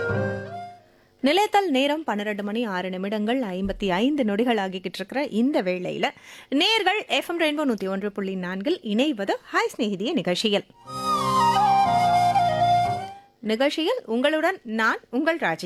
நிலையத்தால் நேரம் பன்னிரண்டு மணி ஆறு நிமிடங்கள் ஐம்பத்தி ஐந்து நொடிகள் ஆகிக்கிட்டு இருக்கிற இந்த வேளையில நேர்கள் எஃப்எம் ரெயின்போ நூத்தி ஒன்று புள்ளி நான்கில் இணைவது ஹாய் ஸ்நேகிதிய நிகழ்ச்சியில் நிகழ்ச்சியில் உங்களுடன் நான் உங்கள் ராஜி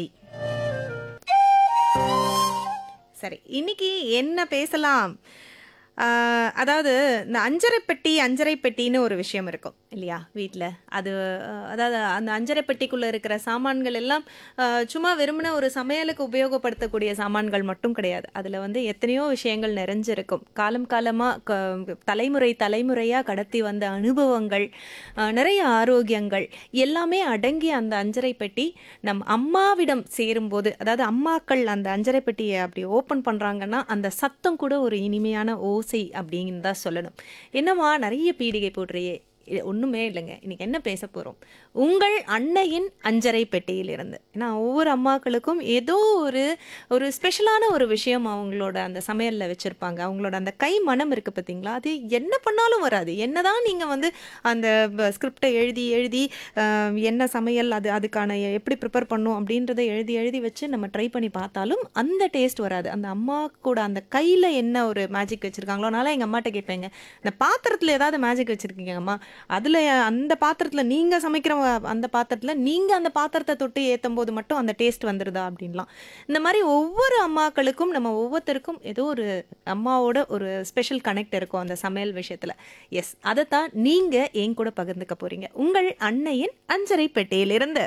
சரி இன்னைக்கு என்ன பேசலாம் ஆஹ், அதாவது இந்த அஞ்சரை பெட்டி அஞ்சரை பெட்டின்னு ஒரு விஷயம் இருக்கும் இல்லையா வீட்டில் அது ஆஹ், அதாவது அந்த அஞ்சரை பெட்டிக்குள்ளே இருக்கிற சாமான்கள் எல்லாம் ஆஹ், சும்மா வெறுமனே ஒரு சமையலுக்கு உபயோகப்படுத்தக்கூடிய சாமான்கள் மட்டும் கிடையாது அதில் வந்து எத்தனையோ விஷயங்கள் நிறைஞ்சிருக்கும் காலம் காலமாக தலைமுறை தலைமுறையாக கடத்தி வந்த அனுபவங்கள் ஆஹ், நிறைய ஆரோக்கியங்கள் எல்லாமே அடங்கிய அந்த அஞ்சரை பெட்டி நம் அம்மாவிடம் சேரும்போது அதாவது அம்மாக்கள் அந்த அஞ்சரை பெட்டியை அப்படி ஓப்பன் பண்ணுறாங்கன்னா அந்த சத்தம் கூட ஒரு இனிமையான ஓசை அப்படின்னு தான் சொல்லணும் என்னம்மா நிறைய பீடிகை போடுறியே இது ஒன்றுமே இல்லைங்க இன்னைக்கு என்ன பேச போகிறோம் உங்கள் அன்னையின் அஞ்சரை பெட்டியிலிருந்து ஏன்னா ஒவ்வொரு அம்மாக்களுக்கும் ஏதோ ஒரு ஒரு ஸ்பெஷலான ஒரு விஷயம் அவங்களோட அந்த சமையலில் வச்சுருப்பாங்க அவங்களோட அந்த கை மனம் இருக்குது பார்த்தீங்களா அது என்ன பண்ணாலும் வராது என்னதான் நீங்கள் வந்து அந்த ஸ்கிரிப்டை எழுதி எழுதி ஆஹ், என்ன சமையல் அது அதுக்கான எ- எப்படி ப்ரிப்பேர் பண்ணும் அப்படின்றத எழுதி எழுதி வச்சு நம்ம ட்ரை பண்ணி பார்த்தாலும் அந்த டேஸ்ட் வராது அந்த அம்மா கூட அந்த கையில் என்ன ஒரு மேஜிக் வச்சுருக்காங்களோ அதனால எங்கள் அம்மாட்ட கேட்பேங்க இந்த பாத்திரத்தில் ஏதாவது மேஜிக் வச்சுருக்கீங்க அம்மா அதில் அந்த பாத்திரத்தில் நீங்கள் சமைக்கிற அந்த பாத்திரத்தில் நீங்கள் அந்த பாத்திரத்தை தொட்டு ஏற்றும் போது மட்டும் அந்த டேஸ்ட் வந்துடுதா அப்படின்லாம் இந்த மாதிரி ஒவ்வொரு அம்மாக்களுக்கும் நம்ம ஒவ்வொருத்தருக்கும் ஏதோ ஒரு அம்மாவோட ஒரு ஸ்பெஷல் கனெக்ட் இருக்கும் அந்த சமையல் விஷயத்தில் எஸ் அதைத்தான் நீங்கள் என் கூட பகிர்ந்துக்க போகிறீங்க உங்கள் அன்னையின் அஞ்சரை பெட்டியிலிருந்து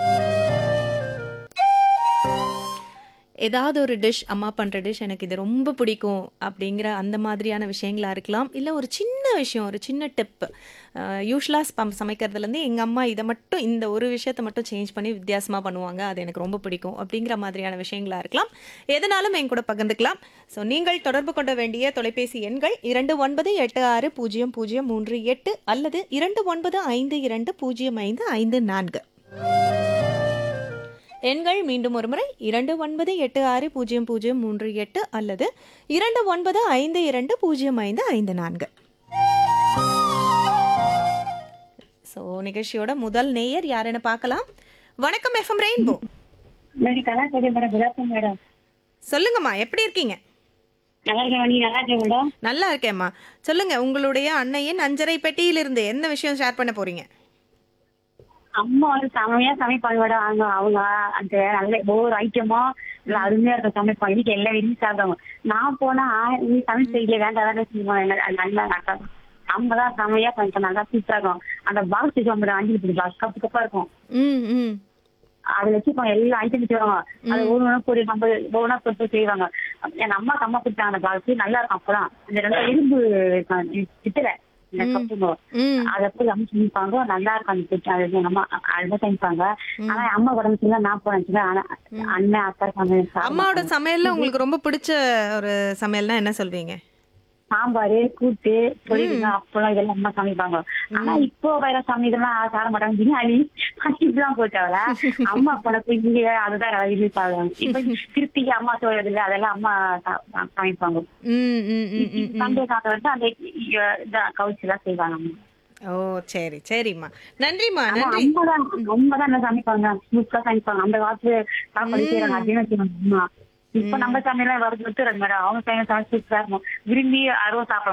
ஏதாவது ஒரு டிஷ் அம்மா பண்ணுற டிஷ் எனக்கு இது ரொம்ப பிடிக்கும் அப்படிங்கிற அந்த மாதிரியான விஷயங்களாக இருக்கலாம் இல்லை ஒரு சின்ன விஷயம் ஒரு சின்ன டிப் யூஸ்வலாக ஸ்பம் சமைக்கிறதுலேருந்து எங்கள் அம்மா இதை மட்டும் இந்த ஒரு விஷயத்தை மட்டும் சேஞ்ச் பண்ணி வித்தியாசமாக பண்ணுவாங்க அது எனக்கு ரொம்ப பிடிக்கும் அப்படிங்கிற மாதிரியான விஷயங்களாக இருக்கலாம் எதனாலும் என் கூட பகிர்ந்துக்கலாம் ஸோ நீங்கள் தொடர்பு கொள்ள வேண்டிய தொலைபேசி எண்கள் இரண்டு ஒன்பது எட்டு ஆறு பூஜ்ஜியம் பூஜ்ஜியம் மூன்று எட்டு அல்லது இரண்டு ஒன்பது ஐந்து இரண்டு பூஜ்ஜியம் ஐந்து ஐந்து நான்கு எண்கள் மீண்டும் ஒருமுறை இரண்டு ஒன்பது எட்டு ஆறு பூஜ்ஜியம் பூஜ்ஜியம் மூன்று எட்டு அல்லது இரண்டு ஒன்பது ஐந்து இரண்டு பூஜ்ஜியம் ஐந்து ஐந்து நான்கு ஸோ நிகழ்ச்சியோட முதல் நேயர் யாருன்னு பார்க்கலாம் வணக்கம் எஃப்எம் ரெயின்போ மேடம் நல்லா இருக்கேன் மேடம் குட் ஆஃப்டர்நூன் மேடம் சொல்லுங்கம்மா எப்படி இருக்கீங்க நல்லா இருக்கேன் நீ நல்லா இருக்கேன் மேடம் நல்லா இருக்கேம்மா சொல்லுங்க உங்களுடைய அன்னையின் அஞ்சரை பெட்டியிலிருந்து என்ன விஷயம் ஷேர் பண்ண போறீங்க அம்மா வந்து செமையா சமைப்பாங்க மேடம் அவங்க அவங்க அந்த நல்ல ஒவ்வொரு ஐட்டமும் நல்ல அருமையா இருக்கும் சமைப்பாங்க வீட்டுல எல்லாம் விரும்பி சாப்பிடுவாங்க நான் போனா நீ சமைச்சு செய்யல வேண்டாம் வேண்டாம் செய்வாங்க நல்லா அக்கா அம்மா தான் செமையா கொஞ்சம் நல்லா சூப்பரா இருக்கும் அந்த பாக்ஸ் வச்சு மேடம் அஞ்சு லிட்டர் பாக்ஸ் கப்பு கப்பா இருக்கும் ம் ம் அதுல வச்சுப்பாங்க எல்லா ஐட்டம் வச்சுருவாங்க அது ஒரு ஒன்று பொடி நம்ம ஒவ்வொன்றா பொறுத்து செய்வாங்க என் அம்மாக்கு அம்மா கொடுத்தாங்க அந்த பாக்ஸ் நல்லா இருக்கும் அப்பதான் இந்த ரெண்டு இரும்பு சித்திர இந்த கப்புங்க ம் அத போய் அம்மா சமைப்பாங்க நல்லா இருக்கும் அந்த பிடிச்ச அது எங்க அம்மா அதுதான் சமைப்பாங்க ஆனா அம்மா உடம்பு சரியில்லை நான் போனேன் ஆனா அண்ணன் அக்கா சமையல் அம்மாவோட சமையல்ல உங்களுக்கு ரொம்ப பிடிச்ச ஒரு சமையல்னா என்ன சொல்வீங்க சாம்பார் கூட்டு பொரியல் அப்பளம் இதெல்லாம் அம்மா சமைப்பாங்க ஆனா இப்போ வேற சமையல்லாம் சாட மாட்டாங்க பிரியாணி இப்படிலாம் போட்டாவல அம்மா போனப்ப இங்க அதுதான் ரிலீஸ் ஆகும் இப்ப திருப்பி அம்மா சொல்றது இல்ல அதெல்லாம் அம்மா ச- சமைப்பாங்க ம் ம் ம் ம் ம் சண்டே சாப்பிட வந்து அந்த கவுச்சி எல்லாம் செய்வாங்க அம்மா ஓ சரி சரிம்மா நன்றிம்மா ஆனா நன்றி அம்மா தான் அம்மா தான் என்ன சமைப்பாங்க சூப்பரா சமைப்பாங்க அந்த காலத்துல சாப்பாடு செய்யறாங்க அப்படின்னு வச்சுக்கோங்க அம்மா இப்ப நம்ம சமையலாம் வருது விட்டுறது மேடம் அவங்க சமையல் சமைச்சு சூப்பரா இருக்கும் விரும்பி அருவம் சாப்பிடலாம்